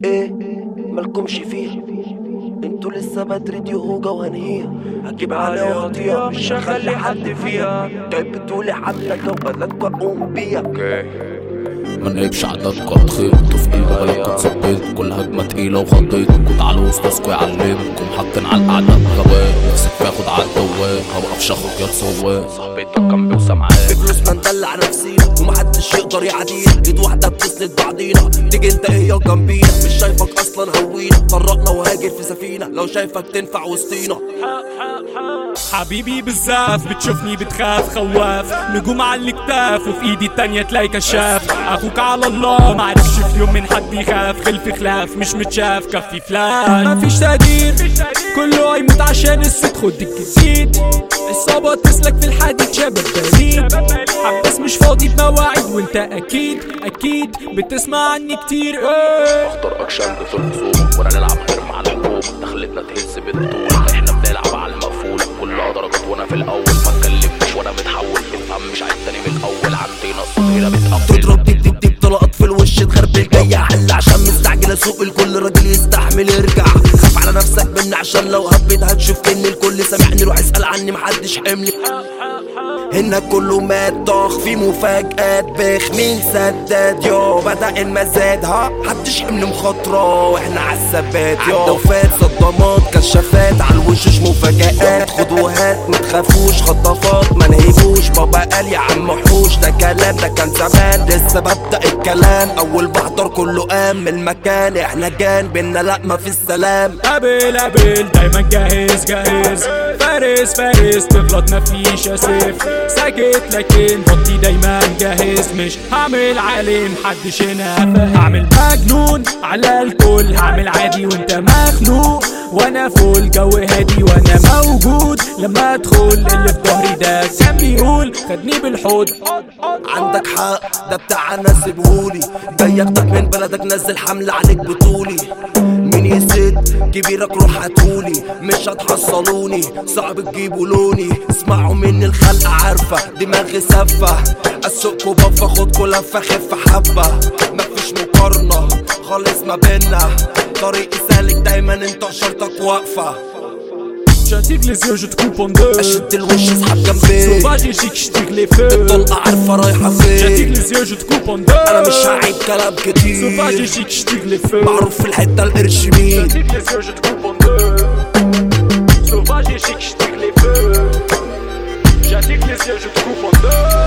ايه مالكمش فيها انتوا لسه بدري دي هوجة وهنهيها هجيب عليها وطيها مش هخلي حد فيها جاي بتقولي حتى لو بلدكوا اقوم بيها ما نقبش عددكم تخيطوا في ايد غلط ثبت كل هجمة تقيلة وخضيتكم تعالوا وسطكم يعلمكم حاطين على القعدة غباء نفسك تاخد على الدوام هبقى في شخص يا سواق صاحبتك كان بيوسع معاك بفلوس ما ندلع نفسينا ومحدش يقدر يعدينا ايد واحدة بتسند بعضينا تيجي انت هي جنبينا مش شايفك اصلا هوينا فرقنا وهاجر في سفينة لو شايفك تنفع وسطينا حبيبي بالزاف بتشوفني بتخاف خواف نجوم على الكتاف وفي ايدي التانية تلاقي كشاف اخوك على الله معرفش في يوم من حد يخاف خلف خلاف مش متشاف كفي فلان مفيش تقدير كله هيموت عشان الست خد الجديد الصعوبة تسلك في الحديد شباب بليد عباس مش فاضي بمواعيد وانت اكيد اكيد بتسمع عني كتير ايه اختار اكشن ضد الخصوم ولا نلعب غير مع الحكومة دخلتنا تهز بالطول احنا بنلعب على المقفولة كلها درجات وانا في الاول ما اتكلمتش وانا متحول افهم مش عايز تاني من الاول عندي نص هنا بتقفل تضرب ديب ديب ديب طلقات في الوش تخربل جاي حل عشان مستعجل اسوق الكل راجل يستحمل يرجع خاف على نفسك مني عشان لو هبيت هتشوف ان الكل سامعني روح اسال عني محدش حملي هنا كله مات طاخ في مفاجآت بخ مين سداد يو بدأ المزاد ها محدش حمل مخاطرة واحنا عالثبات يو عدى وفات صدمات كشافات عالوشوش مفاجآت خد وهات متخافوش خطافات ما نهيبوش بابا قال يا عم حوش ده كلام ده كان زمان لسه ببدأ الكلام أول بحضر كله قام من المكان احنا جان بينا لا ما في السلام قابل قابل دايما جاهز جاهز فارس فارس تغلط مفيش اسف ساكت لكن بطي دايما جاهز مش هعمل عليه محدش هنا فاهم هعمل مجنون على الكل هعمل عادي وانت مخنوق وانا فوق الجو هادي وانا موجود لما ادخل اللي في ظهري ده كان بيقول خدني بالحوض عندك حق ده بتاعنا سيبهولي جاي اخدك من بلدك نزل حمل عليك بطولي مين يسد كبيرك روح هاتولي مش هتحصلوني صعب تجيبوا لوني اسمعوا مني الخلق عارفة دماغي سفة اسوقكوا بفة خدكوا لفة خف حبة مفيش مقارنة خالص ما بينا طريقي سالك دايما انت شرطك واقفة J'attire les yeux, je te coupe en deux اشد الوش اسحب جنبي Sauvage et chic, je tire les feux الطلقة عارفة رايحة J'attire فين les yeux, je te coupe en deux انا مش هعيد كلام Sauvage et كتير chic, je tire les feux معروف في الحتة القرش مين J'attire les yeux, je te coupe en deux Sauvage et chic, je tire les feux J'attire les yeux, je te coupe en deux